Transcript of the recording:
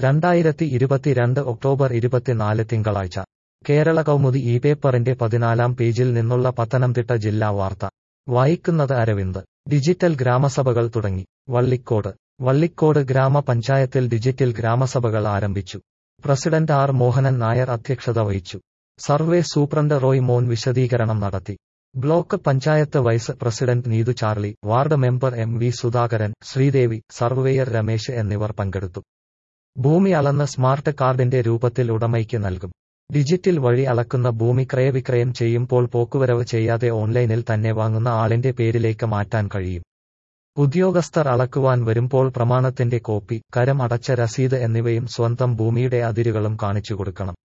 രണ്ടായിരത്തി ഇരുപത്തിരണ്ട് ഒക്ടോബർ ഇരുപത്തിനാല് തിങ്കളാഴ്ച കേരള കൗമുദി ഈ പേപ്പറിന്റെ പതിനാലാം പേജിൽ നിന്നുള്ള പത്തനംതിട്ട ജില്ലാ വാർത്ത വായിക്കുന്നത് അരവിന്ദ് ഡിജിറ്റൽ ഗ്രാമസഭകൾ തുടങ്ങി വള്ളിക്കോട് വള്ളിക്കോട് ഗ്രാമപഞ്ചായത്തിൽ ഡിജിറ്റൽ ഗ്രാമസഭകൾ ആരംഭിച്ചു പ്രസിഡന്റ് ആർ മോഹനൻ നായർ അധ്യക്ഷത വഹിച്ചു സർവേ സൂപ്രണ്ട് റോയ് മോൻ വിശദീകരണം നടത്തി block panchayat vice president Neethu Charlie ward member M V Sudhakaran Sreedevi surveyor Ramesh എന്നിവർ പങ്കെടുത്തു ഭൂമി അളന്ന് സ്മാർട്ട് കാർഡിന്റെ രൂപത്തിൽ ഉടമയ്ക്ക് നൽകും ഡിജിറ്റൽ വഴി അളക്കുന്ന ഭൂമി ക്രയവിക്രയം ചെയ്യുമ്പോൾ പോക്കുവരവ് ചെയ്യാതെ ഓൺലൈനിൽ തന്നെ വാങ്ങുന്ന ആളിന്റെ പേരിലേക്ക് മാറ്റാൻ കഴിയും ഉദ്യോഗസ്ഥർ അളക്കുവാൻ വരുമ്പോൾ പ്രമാണത്തിന്റെ കോപ്പി കരം അടച്ച രസീത് എന്നിവയും സ്വന്തം ഭൂമിയുടെ അതിരുകളും കാണിച്ചു കൊടുക്കണം